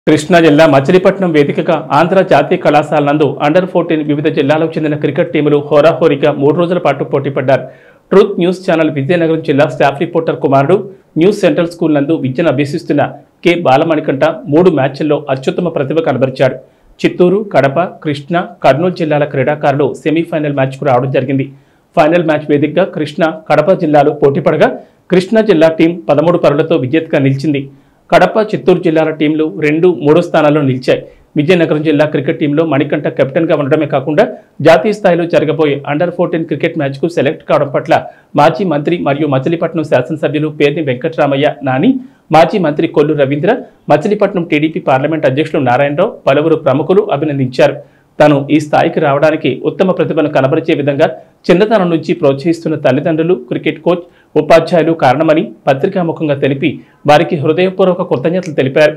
కృష్ణా జిల్లా మచిలీపట్నం వేదికగా ఆంధ్ర జాతీయ కళాశాల నందు అండర్ ఫోర్టీన్ వివిధ జిల్లాలకు చెందిన క్రికెట్ టీములు హోరాహోరీగా మూడు రోజుల పాటు పోటీపడ్డారు ట్రూత్ న్యూస్ ఛానల్ విజయనగరం జిల్లా స్టాఫ్ రిపోర్టర్ కుమారుడు న్యూస్ సెంట్రల్ స్కూల్ నందు విద్యను అభ్యసిస్తున్న కె బాలమణికంఠ మూడు మ్యాచ్ల్లో అత్యుత్తమ ప్రతిభ కనబరిచాడు చిత్తూరు కడప కృష్ణా కర్నూలు జిల్లాల క్రీడాకారులు సెమీఫైనల్ మ్యాచ్కు రావడం జరిగింది ఫైనల్ మ్యాచ్ వేదికగా కృష్ణా కడప జిల్లాలు పోటీపడగా కృష్ణా జిల్లా టీం పదమూడు పరులతో విజేతగా నిలిచింది కడప చిత్తూరు జిల్లాల టీంలు రెండు మూడో స్థానాల్లో నిలిచాయి విజయనగరం జిల్లా క్రికెట్ టీంలో మణికంఠ కెప్టెన్గా ఉండడమే కాకుండా జాతీయ స్థాయిలో జరగబోయే అండర్ ఫోర్టీన్ క్రికెట్ మ్యాచ్కు సెలెక్ట్ కావడం పట్ల మాజీ మంత్రి మరియు మచిలీపట్నం శాసనసభ్యులు పేర్ని వెంకట్రామయ్య నాని మాజీ మంత్రి కొల్లు రవీంద్ర మచిలీపట్నం టీడీపీ పార్లమెంట్ అధ్యక్షులు నారాయణరావు పలువురు ప్రముఖులు అభినందించారు తాను ఈ స్థాయికి రావడానికి ఉత్తమ ప్రతిభను కనబరిచే విధంగా చిన్నతనం నుంచి ప్రోత్సహిస్తున్న తల్లిదండ్రులు క్రికెట్ కోచ్ ఉపాధ్యాయులు కారణమని పత్రికాముఖంగా తెలిపి వారికి హృదయపూర్వక కృతజ్ఞతలు తెలిపారు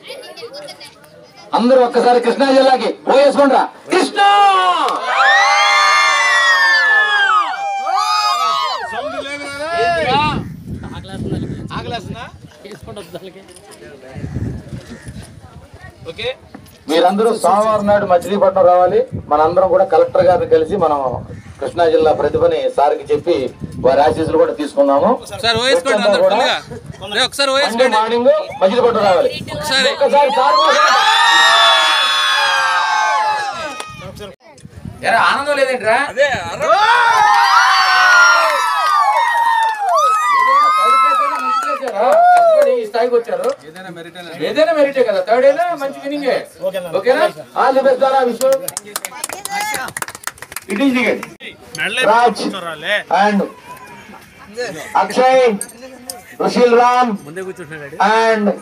అందరూ ఒక్కసారి కృష్ణా జిల్లాకి పోయేసుకోండ్రా కృష్ణ మీరందరూ సోమవారం నాడు మచిలీపట్నం రావాలి మనందరం కూడా కలెక్టర్ గారిని కలిసి మనం కృష్ణా జిల్లా ప్రతిభని సార్కి చెప్పి వారి ఆశీస్సులు కూడా తీసుకుందాము ఒకసారి వేసుకోండి అందరు కూడా ఫుల్గా రే, ఒకసారి మండే వేసుకోండి మార్నింగ్ మచిలీపట్నం రావాలి ఒకసారి ఒక్కసారి సార్ కోసం. ఎరా ఆనందం లేదేంట్రా అదే అర్ర- కష్టపడి ఈ స్థాయికి వచ్చారు ఏదైనా మెరిటే కదా థర్డ్ అయినా మంచి వినింగే ఓకేనా all the best Dhara Vishwa it is ticket Raj and Akshay Rushil Ram and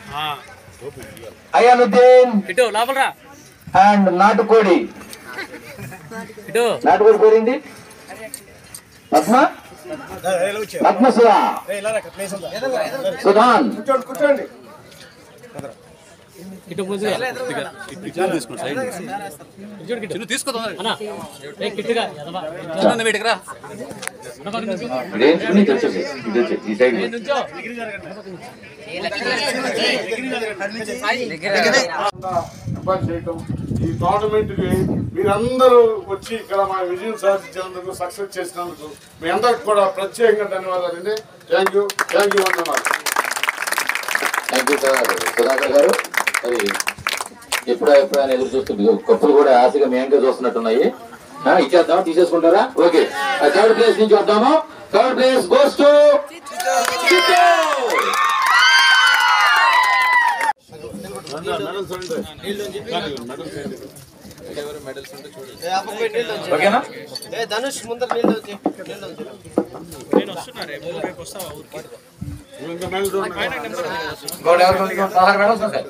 Ayanuddin ఇటు లోపల రా అండ్ నాటుకోడి ఇటు నాటుకోడి పేరేంటి పద్మ పద్మ సుధా సుధాన్ ఇటు ముందుగా చిన్న తీసుకో అన్న ఏ కిట్టుగా ఎదవా చిన్న వీటికి రా నేర్చుకుని తెచ్చేసి ఇది వచ్చి ఈ సైడ్ నుంచో ఏర్పాటు చేయటం ఈ టోర్నమెంట్ కి మీరందరూ వచ్చి ఇక్కడ మా విజయం సాధించినందుకు సక్సెస్ చేసినందుకు మీ అందరికి కూడా ప్రత్యేకంగా ధన్యవాదాలు అండి థ్యాంక్ యూ థ్యాంక్ యూ వందనాలు thank you sir Sudhakar garu మరి ఎప్పుడా ఎప్పుడా అని ఎదురు చూస్తుంది కప్పులు కూడా ఆశగా మేంగా చూస్తున్నట్టున్నాయి ఆ, ఇచ్చేద్దాం తీసేసుకుంటారా ఓకే థర్డ్ ప్లేస్ నుంచి వద్దాము థర్డ్ ప్లేస్ గోస్ టు ఓకేనా ఇంకా మెడల్ ఇంకోటి ఎవరు ఉంది? పదహారు medals ఉంటాయి.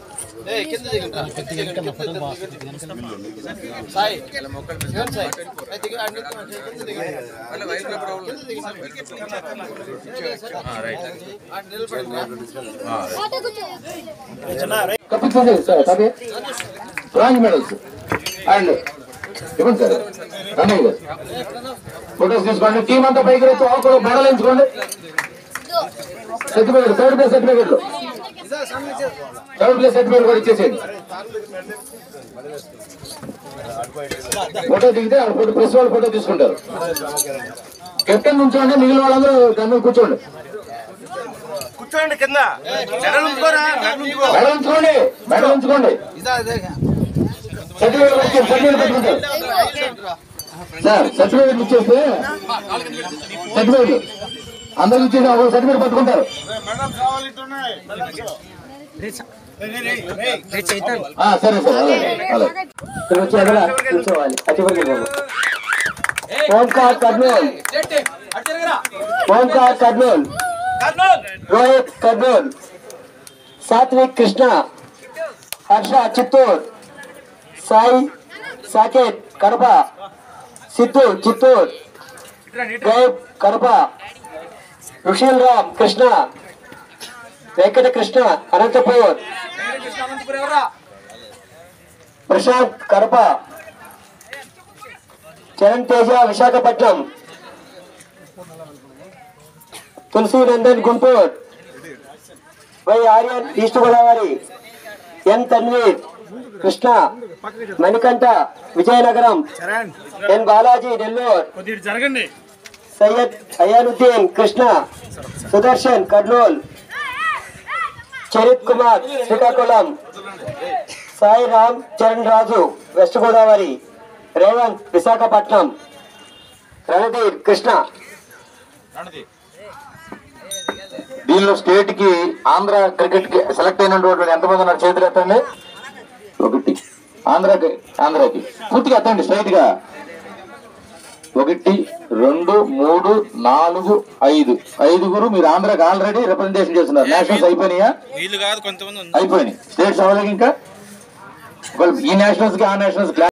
కప్పు ఇచ్చేయండి సార్ కప్పే బ్రాంజ్ మెడల్స్ అండ్ ఇవ్వండి సార్ రమేష్ గారు ఫోటోస్ తీసుకోండి టీం అంతా పైకి వచ్చి ఒకరు మెడల్ ఎంచుకోండి సర్టిఫికేట్ థర్డ్ ప్లేస్ సర్టిఫికేట్లు థర్డ్ ప్లేస్ సర్టిఫికేట్ కూడా ఇచ్చేసేయండి ఫోటో దిగితే ఆ ఫోటో ప్రెస్ వాళ్ళు ఫోటో తీసుకుంటారు కెప్టెన్ నుంచోండి మిగిలిన వాళ్ళందరూ దాని మీద కూర్చోండి కూర్చోండి కింద మెడల్ ఉంచుకోరా మెడల్ ఉంచుకోండి మెడల్ ఉంచుకోండి సర్టిఫికేట్ పట్టుకోండి సర్టిఫికేట్ పెట్టుకుంటారు సార్ సర్టిఫికేట్ ఇచ్చేస్తే సర్టిఫికేట్ అందరికి ఇచ్చేసి ఒక సర్టిఫికేట్ పట్టుకుంటారు మెడల్ కావాలి ఇట్టున్నాయి ఆ, సరే సార్ అలాగే అలాగే ఇక్కడ వచ్చి అక్కడ కూర్చోవాలి సర్టిఫికేట్ ఓంకార్ కర్నూల్ అటు తిరగరా ఓంకార్ కర్నూల్ రోహిత్ కర్నూల్ సాత్విక్ కృష్ణ హర్ష చిత్తూర్ సాయి సాకేత్ కడప సిద్ధు చిత్తూర్ గైబ్ కడప రుషిల్ రామ్ కృష్ణ వెంకట కృష్ణ అనంతపూర్ అనంతపురం ఎవరా Prashanth Kadapa Charan Teja Visakhapatnam Tulasi Nandan Guntur Y Aryan east Godavari N Tanveer Krishna Manikanta Vizianagaram N Balaji Nellore జరగండి సయ్యద్ అయానుద్దీన్ కృష్ణ సుదర్శన్ కర్నూల్ చరిత్ కుమార్ శ్రీకాకుళం సాయి రామ్ చరణ్ రాజు వెస్ట్ గోదావరి రేవంత్ విశాఖపట్నం రణధీర్ కృష్ణ దీనిలో స్టేట్ కి ఆంధ్ర క్రికెట్ కి సెలెక్ట్ అయినటువంటి ఎంతమంది ఉన్నారు చేతులు ఎత్తండి ఒకటి ఆంధ్రాకి ఆంధ్రాకి పూర్తిగా ఎత్తండి స్ట్రైట్ గా ఒకటి రెండు మూడు నాలుగు ఐదు ఐదుగురు మీరు ఆంధ్రాకి ఆల్రెడీ రిప్రజెంటేషన్ చేస్తున్నారు నేషనల్స్ అయిపోయినాయా వీళ్ళు కాదు కొంతమంది అయిపోయినాయి స్టేట్స్ అవ్వలేదు ఇంకా ఒకవేళ ఈ నేషనల్స్ కి ఆ నేషనల్స్